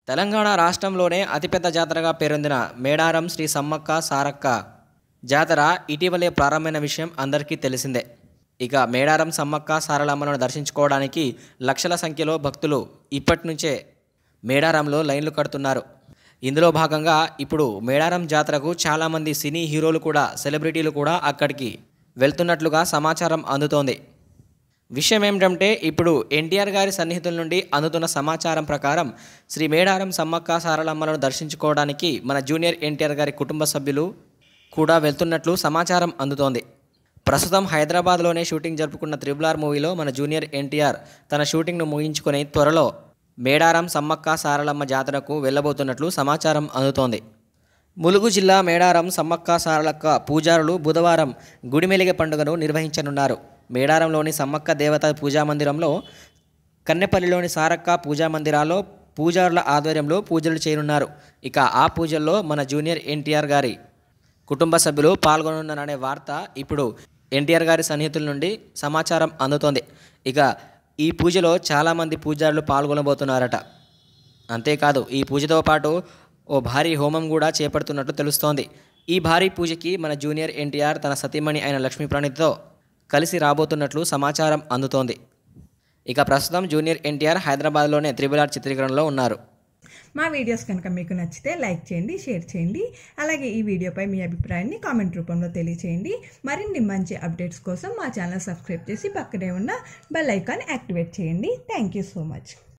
తెలంగాణ రాష్ట్రంలోనే అతిపెద్ద జాతరగా పేరొందిన మేడారం శ్రీ సమ్మక్క సారక్క జాతర ఇటీవలే ప్రారంభమైన విషయం అందరికీ తెలిసిందే ఇక మేడారం సమ్మక్క సారలమ్మలను దర్శించుకోవడానికి లక్షల సంఖ్యలో భక్తులు ఇప్పటి నుంచే మేడారంలో లైన్లు కడుతున్నారు ఇందులో భాగంగా ఇప్పుడు మేడారం జాతరకు చాలామంది సినీ హీరోలు కూడా సెలబ్రిటీలు కూడా అక్కడికి వెళ్తున్నట్లుగా సమాచారం అందుతోంది విషయం ఏమిటంటే ఇప్పుడు ఎన్టీఆర్ గారి సన్నిహితుల నుండి అందుతున్న సమాచారం ప్రకారం శ్రీ మేడారం సమ్మక్క సారలమ్మలను దర్శించుకోవడానికి మన జూనియర్ ఎన్టీఆర్ గారి కుటుంబ సభ్యులు కూడా వెళ్తున్నట్లు సమాచారం అందుతోంది ప్రస్తుతం హైదరాబాద్లోనే షూటింగ్ జరుపుకున్న త్రిబుల్ ఆర్ మూవీలో మన జూనియర్ ఎన్టీఆర్ తన షూటింగ్ను ముగించుకొని త్వరలో మేడారం సమ్మక్క సారలమ్మ జాతరకు వెళ్ళబోతున్నట్లు సమాచారం అందుతోంది ములుగు జిల్లా మేడారం సమ్మక్క సారలక్క పూజారులు బుధవారం గుడిమెలిగ పండుగను నిర్వహించనున్నారు మేడారంలోని సమ్మక్క దేవత పూజా మందిరంలో కన్నెపల్లిలోని సారక్క పూజా మందిరాల్లో పూజారుల ఆధ్వర్యంలో పూజలు చేయనున్నారు ఇక ఆ పూజల్లో మన జూనియర్ ఎన్టీఆర్ గారి కుటుంబ సభ్యులు పాల్గొనున్నారనే వార్త ఇప్పుడు ఎన్టీఆర్ గారి సన్నిహితుల నుండి సమాచారం అందుతోంది ఇక ఈ పూజలో చాలామంది పూజారులు పాల్గొనబోతున్నారట అంతేకాదు ఈ పూజతో పాటు ఓ భారీ హోమం కూడా చేపడుతున్నట్లు తెలుస్తోంది ఈ భారీ పూజకి మన జూనియర్ ఎన్టీఆర్ తన సతీమణి అయిన లక్ష్మీ ప్రణిత్తో కలిసి రాబోతున్నట్లు సమాచారం అందుతోంది ఇక ప్రస్తుతం జూనియర్ ఎన్టీఆర్ హైదరాబాద్లోనే త్రిబుల్ ఆర్ చిత్రీకరణలో ఉన్నారు మా వీడియోస్ కనుక మీకు నచ్చితే లైక్ చేయండి షేర్ చేయండి అలాగే ఈ వీడియోపై మీ అభిప్రాయాన్ని కామెంట్ రూపంలో తెలియచేయండి మరిన్ని మంచి అప్డేట్స్ కోసం మా ఛానల్ సబ్స్క్రైబ్ చేసి పక్కనే ఉన్న బెల్ ఐకాన్ యాక్టివేట్ చేయండి థ్యాంక్ యూ సో మచ్